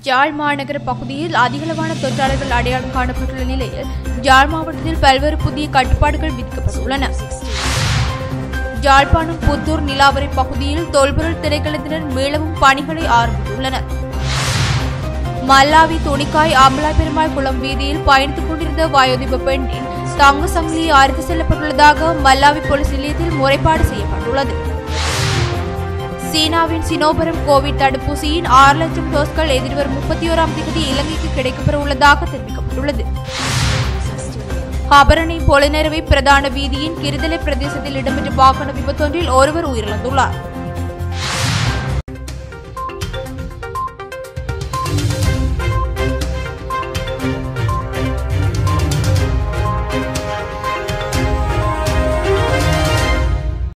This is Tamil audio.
யாழ் மாநகர பகுதியில் அதிகளவான தொற்றாளர்கள் அடையாளம் காணப்பட்டுள்ள நிலையில் யாழ் மாவட்டத்தில் பல்வேறு புதிய கட்டுப்பாடுகள் விதிக்கப்பட்டுள்ளன யாழ்ப்பாணம் புத்தூர் நிலாவரி பகுதியில் தொல்பொருள் திணைக்களத்தினர் மீளவும் பணிகளை ஆரம்பித்துள்ளனர் மல்லாவி துணிக்காய் அமலாய் பெருமாள் குளம் வீதியில் பயணித்துக் கொண்டிருந்த வயோதிப பெண்ணின் தங்க சங்கிலி அறுத்து செல்லப்பட்டுள்ளதாக மல்லாவி போலீஸ் நிலையத்தில் முறைப்பாடு செய்யப்பட்டுள்ளது சீனாவின் சினோபரம் கோவிட் தடுப்பூசியின் ஆறு லட்சம் டோஸ்கள் எதிர்வரும் முப்பத்தி ஓராம் தேதி இலங்கைக்கு கிடைக்கப்பெற உள்ளதாக தெரிவிக்கப்பட்டுள்ளது அபரணி பொலினறுவை பிரதான வீதியின் கிருதலை பிரதேசத்தில் இடம்பெற்ற வாகன விபத்தொன்றில் ஒருவர் உயிரிழந்துள்ளார்